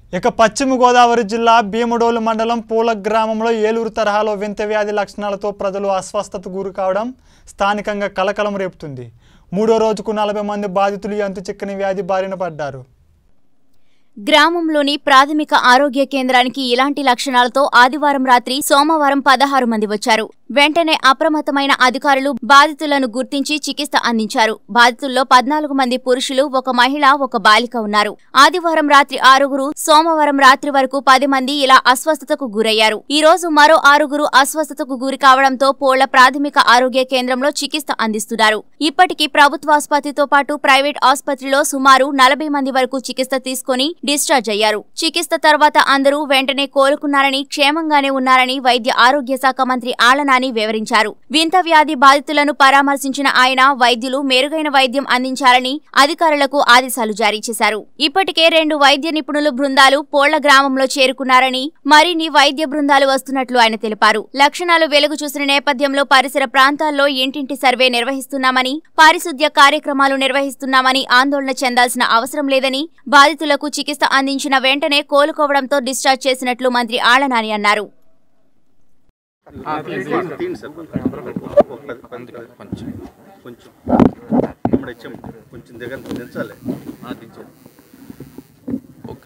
ఇక పశ్చిమ గోదావరి జిల్లా భీముడోలు మండలం పూల గ్రామంలో ఏలూరు తరహాలో వింత వ్యాధి లక్షణాలతో ప్రజలు అస్వస్థతకు గురి కావడం స్థానికంగా కలకలం రేపుతుంది మూడో రోజుకు నలభై మంది బాధితులు ఈ అంతు చిక్కని వ్యాధి బారిన పడ్డారు గ్రామంలోని ప్రాథమిక ఆరోగ్య కేంద్రానికి ఇలాంటి లక్షణాలతో ఆదివారం రాత్రి సోమవారం పదహారు మంది వచ్చారు వెంటనే అప్రమత్తమైన అధికారులు బాధితులను గుర్తించి చికిత్స అందించారు బాధితుల్లో పద్నాలుగు మంది పురుషులు ఒక మహిళ ఒక బాలిక ఉన్నారు ఆదివారం రాత్రి ఆరుగురు సోమవారం రాత్రి వరకు పది మంది ఇలా అస్వస్థతకు గురయ్యారు ఈ రోజు మరో ఆరుగురు అస్వస్థతకు గురి కావడంతో పోళ్ల ప్రాథమిక ఆరోగ్య కేంద్రంలో చికిత్స అందిస్తున్నారు ఇప్పటికీ ప్రభుత్వ ఆసుపత్రితో పాటు ప్రైవేట్ ఆసుపత్రిలో సుమారు నలభై మంది వరకు చికిత్స తీసుకుని డిశ్చార్జ్ అయ్యారు చికిత్స తర్వాత అందరూ వెంటనే కోలుకున్నారని క్షేమంగానే ఉన్నారని వైద్య ఆరోగ్య శాఖ మంత్రి ఆళ్లనాని వివరించారు వింత వ్యాధి బాధితులను పరామర్శించిన ఆయన వైద్యులు మెరుగైన వైద్యం అందించాలని అధికారులకు ఆదేశాలు జారీ చేశారు ఇప్పటికే రెండు వైద్య నిపుణులు బృందాలు పోళ్ల గ్రామంలో చేరుకున్నారని మరిన్ని వైద్య బృందాలు వస్తున్నట్లు ఆయన తెలిపారు లక్షణాలు వెలుగు చూసిన నేపథ్యంలో పరిసర ప్రాంతాల్లో ఇంటింటి సర్వే నిర్వహిస్తున్నామని పారిశుద్ధ్య కార్యక్రమాలు నిర్వహిస్తున్నామని ఆందోళన చెందాల్సిన అవసరం లేదని బాధితులకు చికిత్స అందించిన వెంటనే కోలుకోవడంతో డిశ్చార్జ్ చేసినట్లు మంత్రి ఆళ్లనాని అన్నారు తీయండి సార్ కొంచెం కొంచెం కొంచెం ఇప్పుడు ఇచ్చాం కొంచెం దగ్గర దించాలి దించారు ఒక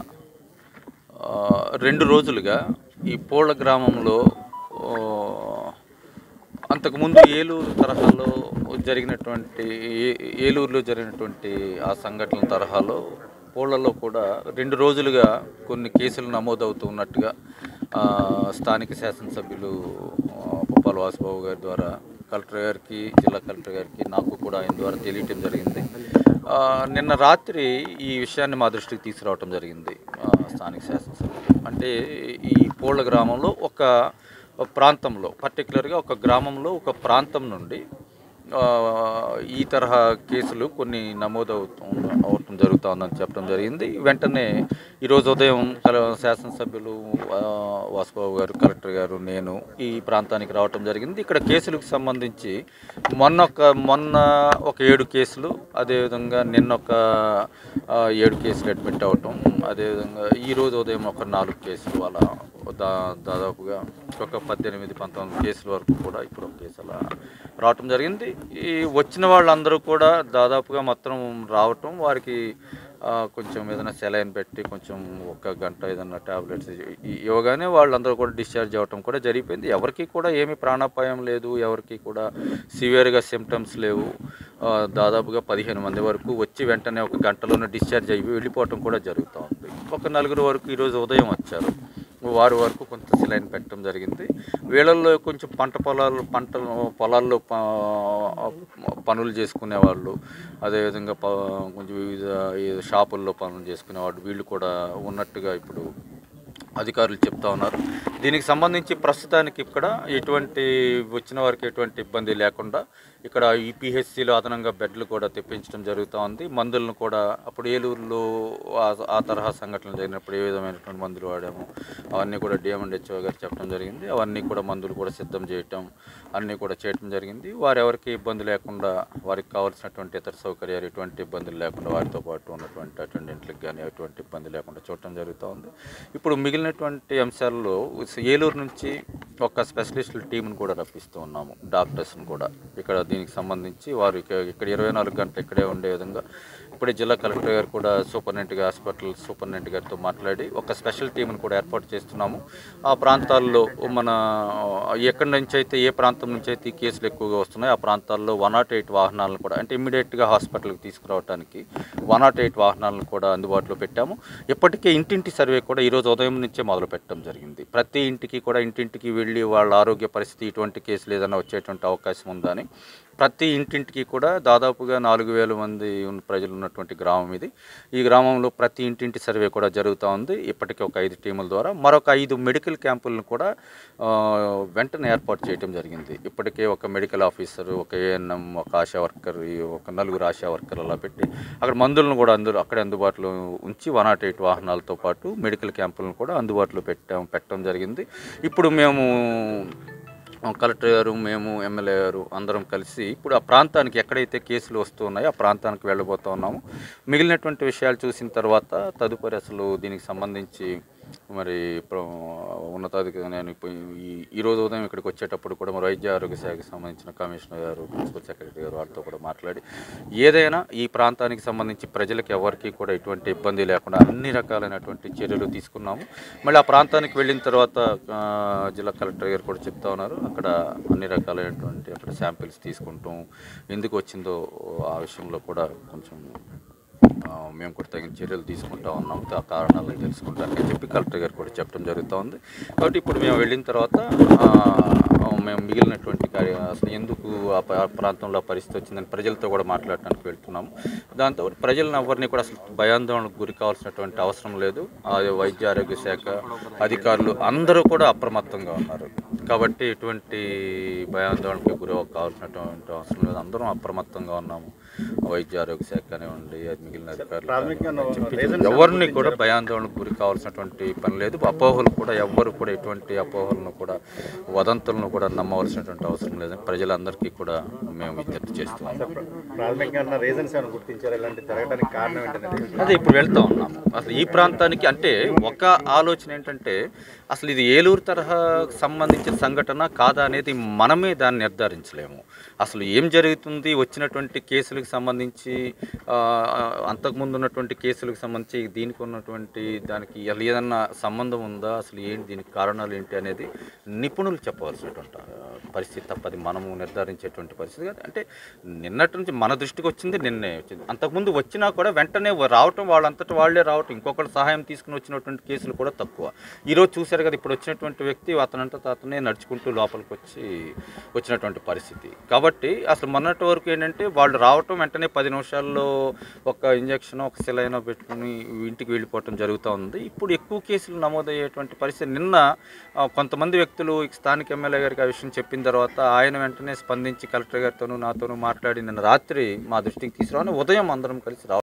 ఆ, రెండు రోజులుగా ఈ పోళ్ల గ్రామంలో ఆ, అంతకుముందు ఏలూరు తరహాలో జరిగినటువంటి ఏ- ఏలూరులో జరిగినటువంటి ఆ సంఘటనల తరహాలో పోళ్లలో కూడా రెండు రోజులుగా కొన్ని కేసులు నమోదవుతూ ఉన్నట్టుగా ఆ, స్థానిక శాసనసభ్యులు ఆ, పుప్పాల వాసుబాబు గారి ద్వారా కలెక్టర్ గారికి జిల్లా కలెక్టర్ గారికి నాకు కూడా ఆయన ద్వారా తెలియటం జరిగింది ఆ, నిన్న రాత్రి ఈ విషయాన్ని మా దృష్టికి తీసుకురావటం జరిగింది ఆ, స్థానిక శాసనసభ్యులు అంటే ఈ పోళ్ల గ్రామంలో ఒక ఒక ప్రాంతంలో పర్టికులర్గా ఒక గ్రామంలో ఒక ప్రాంతం నుండి ఆ, ఈ తరహా కేసులు కొన్ని నమోదవుతూ అవటం జరుగుతుందని చెప్పడం జరిగింది వెంటనే ఈరోజు ఉదయం కల శాసనసభ్యులు ఆ, వాసుబాబు గారు కలెక్టర్ గారు నేను ఈ ప్రాంతానికి రావటం జరిగింది ఇక్కడ కేసులకు సంబంధించి మొన్న ఒక మొన్న ఒక ఏడు కేసులు అదేవిధంగా నిన్న ఒక ఆ, ఏడు కేసులు అడ్మిట్ అవటం అదేవిధంగా ఈరోజు ఉదయం ఒక నాలుగు కేసులు అలా దా దాదాపుగా ఒక పద్దెనిమిది పంతొమ్మిది కేసుల వరకు కూడా ఇప్పుడు ఒక కేసు అలా రావటం జరిగింది ఈ వచ్చిన వాళ్ళందరూ కూడా దాదాపుగా మొత్తం రావటం వారికి ఆ, కొంచెం ఏదైనా సెలైన్ పెట్టి కొంచెం ఒక గంట ఏదైనా టాబ్లెట్స్ ఇవ్వగానే వాళ్ళందరూ కూడా డిశ్చార్జ్ అవ్వటం కూడా జరిగిపోయింది ఎవరికి కూడా ఏమీ ప్రాణాపాయం లేదు ఎవరికి కూడా సివియర్గా సిమ్టమ్స్ లేవు ఆ, దాదాపుగా పదిహేను మంది వరకు వచ్చి వెంటనే ఒక గంటలోనే డిశ్చార్జ్ అయ్యి వెళ్ళిపోవటం కూడా జరుగుతూ ఉంది ఒక నలుగురు వరకు ఈరోజు ఉదయం వచ్చారు వారి వరకు కొంత సిలైన్ పెట్టడం జరిగింది వీళ్ళల్లో కొంచెం పంట పొలాలు పంట పొలాల్లో ప- పనులు చేసుకునే వాళ్ళు అదేవిధంగా ప- కొంచెం వివిధ ఈ షాపుల్లో పనులు చేసుకునే వాళ్ళు వీళ్ళు కూడా ఉన్నట్టుగా ఇప్పుడు అధికారులు చెప్తా ఉన్నారు దీనికి సంబంధించి ప్రస్తుతానికి ఇక్కడ ఎటువంటి వచ్చిన వారికి ఎటువంటి ఇబ్బంది లేకుండా ఇక్కడ ఈ పిహెచ్సిలో అదనంగా బెడ్లు కూడా తెప్పించడం జరుగుతూ ఉంది మందులను కూడా అప్పుడు ఏలూరులో ఆ- ఆ తరహా సంఘటనలు జరిగినప్పుడు ఏ విధమైనటువంటి మందులు వాడాము అవన్నీ కూడా డిఎంఎండ్హెచ్ఓ గారు చెప్పడం జరిగింది అవన్నీ కూడా మందులు కూడా సిద్ధం చేయటం అన్నీ కూడా చేయటం జరిగింది వారెవరికి ఇబ్బంది లేకుండా వారికి కావాల్సినటువంటి ఇతర సౌకర్యాలు ఎటువంటి ఇబ్బందులు లేకుండా వారితో పాటు ఉన్నటువంటి అటెండెంట్లకు కానీ ఎటువంటి ఇబ్బంది లేకుండా చూడటం జరుగుతూ ఉంది ఇప్పుడు మిగిలినటువంటి అంశాల్లో ఏలూరు నుంచి ఒక స్పెషలిస్టుల టీంను కూడా రప్పిస్తూ ఉన్నాము డాక్టర్స్ని కూడా ఇక్కడ దీనికి సంబంధించి వారు ఇక- ఇక్కడ ఇరవై నాలుగు గంటలు ఇక్కడే ఉండే విధంగా ఇప్పుడే జిల్లా కలెక్టర్ గారు కూడా సూపరింటెండెంట్ గారి హాస్పిటల్ సూపరింటెండెంట్ గారితో మాట్లాడి ఒక స్పెషల్ టీంను కూడా ఏర్పాటు చేస్తున్నాము ఆ ప్రాంతాల్లో మన ఎక్కడి నుంచి అయితే ఏ ప్రాంతం నుంచి అయితే ఈ కేసులు ఎక్కువగా వస్తున్నాయో ఆ ప్రాంతాల్లో వన్ నాట్ ఎయిట్ వాహనాలను కూడా అంటే ఇమ్మీడియట్గా హాస్పిటల్కి తీసుకురావడానికి వన్ నాట్ ఎయిట్ వాహనాలను కూడా అందుబాటులో పెట్టాము ఇప్పటికే ఇంటింటి సర్వే కూడా ఈరోజు ఉదయం నుంచే మొదలు పెట్టడం జరిగింది ప్రతి ఇంటికి కూడా ఇంటింటికి వెళ్ళి వాళ్ళ ఆరోగ్య పరిస్థితి ఇటువంటి కేసులు ఏదైనా వచ్చేటువంటి అవకాశం ఉందా అని ప్రతి ఇంటింటికి కూడా దాదాపుగా నాలుగు వేల మంది ఉన్న ప్రజలు ఉన్నటువంటి గ్రామం ఇది ఈ గ్రామంలో ప్రతి ఇంటింటి సర్వే కూడా జరుగుతూ ఉంది ఇప్పటికే ఒక ఐదు టీముల ద్వారా మరొక ఐదు మెడికల్ క్యాంపులను కూడా ఆ, వెంటనే ఏర్పాటు చేయడం జరిగింది ఇప్పటికే ఒక మెడికల్ ఆఫీసర్ ఒక ఏఎన్ఎం ఒక ఆశా వర్కర్ ఈ ఒక నలుగురు ఆశా వర్కర్ అలా పెట్టి అక్కడ మందులను కూడా అందరూ అక్కడే అందుబాటులో ఉంచి వన్ నాట్ ఎయిట్ వాహనాలతో పాటు మెడికల్ క్యాంపులను కూడా అందుబాటులో పెట్టాం పెట్టడం జరిగింది ఇప్పుడు మేము ఆ, కలెక్టర్ గారు మేము ఎమ్మెల్యే గారు అందరం కలిసి ఇప్పుడు ఆ ప్రాంతానికి ఎక్కడైతే కేసులు వస్తూ ఉన్నాయో ఆ ప్రాంతానికి వెళ్ళబోతూ ఉన్నాము మిగిలినటువంటి విషయాలు చూసిన తర్వాత తదుపరి అసలు దీనికి సంబంధించి మరి ఇప్పుడు ఉన్నతాధికారి నేను ఇప్పుడు ఈ ఈ రోజు ఉదయం ఇక్కడికి వచ్చేటప్పుడు కూడా మరి వైద్య ఆరోగ్య శాఖకి సంబంధించిన కమిషనర్ గారు ప్రిన్సిపల్ సెక్రటరీ గారు వాళ్ళతో కూడా మాట్లాడి ఏదైనా ఈ ప్రాంతానికి సంబంధించి ప్రజలకు ఎవరికి కూడా ఎటువంటి ఇబ్బంది లేకుండా అన్ని రకాలైనటువంటి చర్యలు తీసుకున్నాము మళ్ళీ ఆ ప్రాంతానికి వెళ్ళిన తర్వాత ఆ, జిల్లా కలెక్టర్ గారు కూడా చెప్తా ఉన్నారు అక్కడ అన్ని రకాలైనటువంటి అక్కడ శాంపిల్స్ తీసుకుంటాం ఎందుకు వచ్చిందో ఆ విషయంలో కూడా కొంచెం ఆ, మేము కూడా తగిన చర్యలు తీసుకుంటా ఉన్నాం ఆ కారణాలను తెలుసుకుంటానని చెప్పి కలెక్టర్ గారు కూడా చెప్పడం జరుగుతూ ఉంది కాబట్టి ఇప్పుడు మేము వెళ్ళిన తర్వాత ఆ, మేము మిగిలినటువంటి కార్య అసలు ఎందుకు ఆ ప- ఆ ప్రాంతంలో ఆ పరిస్థితి వచ్చిందని ప్రజలతో కూడా మాట్లాడటానికి వెళ్తున్నాము దాంతో ప్రజలను ఎవరిని కూడా అసలు భయాందోళనకు గురి కావాల్సినటువంటి అవసరం లేదు ఆ వైద్య ఆరోగ్య శాఖ అధికారులు అందరూ కూడా అప్రమత్తంగా ఉన్నారు కాబట్టి ఎటువంటి భయాందోళనకు గురి కావాల్సినటువంటి అవసరం లేదు అందరం అప్రమత్తంగా ఉన్నాము వైద్య ఆరోగ్య శాఖ కానివ్వండి అది మిగిలిన అధికారులు ప్రాథమికంగా కానివ్వండి చెప్పి reasons ఎవరిని కూడా భయాందోళనకు గురి కావాల్సినటువంటి పని లేదు అపోహలు కూడా ఎవ్వరు కూడా ఎటువంటి అపోహలను కూడా వదంతులను కూడా నమ్మవలసినటువంటి అవసరం లేదని ప్రజలందరికీ కూడా మేము విజ్ఞప్తి చేస్తున్నాం ప్రాథమికంగా రీజన్స్ ఏమైనా గుర్తించారు ఇలాంటి జరగడానికి కారణం ఏంటంటే అదే ఇప్పుడు వెళ్తా ఉన్నాము అసలు ఈ ప్రాంతానికి అంటే ఒక ఆలోచన ఏంటంటే అసలు ఇది ఏలూరు తరహా సంబంధించిన సంఘటన కాదా అనేది మనమే దాన్ని నిర్ధారించలేము అసలు ఏం జరుగుతుంది వచ్చినటువంటి కేసులకు సంబంధించి ఆ, అంతకుముందు ఉన్నటువంటి కేసులకు సంబంధించి దీనికి ఉన్నటువంటి దానికి అసలు ఏదన్నా సంబంధం ఉందా అసలు ఏంటి దీనికి కారణాలు ఏంటి అనేది నిపుణులు చెప్పవలసినటువంటి ఆ, పరిస్థితి తప్పది మనము నిర్ధారించేటువంటి పరిస్థితి కాదు అంటే నిన్నటి నుంచి మన దృష్టికి వచ్చింది నిన్నే వచ్చింది అంతకుముందు వచ్చినా కూడా వెంటనే రావటం వాళ్ళంతటి వాళ్ళే రావటం ఇంకొకటి సహాయం తీసుకుని వచ్చినటువంటి కేసులు కూడా తక్కువ ఈరోజు చూశారు కదా ఇప్పుడు వచ్చినటువంటి వ్యక్తి అతనంతా అతనే నడుచుకుంటూ లోపలికి వచ్చి వచ్చినటువంటి పరిస్థితి కాబట్టి అసలు మొన్నటి వరకు ఏంటంటే వాళ్ళు రావటం వెంటనే పది నిమిషాల్లో ఒక ఇంజక్షన్ ఒక సిలైన్ పెట్టుకుని ఇంటికి వెళ్ళిపోవటం జరుగుతూ ఉంది ఇప్పుడు ఎక్కువ కేసులు నమోదయ్యేటువంటి పరిస్థితి నిన్న ఆ, కొంతమంది వ్యక్తులు ఈ స్థానిక ఎమ్మెల్యే గారికి ఆ విషయం చెప్పిన తర్వాత ఆయన వెంటనే స్పందించి కలెక్టర్ గారితోనూ నాతోనూ మాట్లాడి నిన్న రాత్రి మా దృష్టికి తీసుకురావని ఉదయం అందరం కలిసి రావడం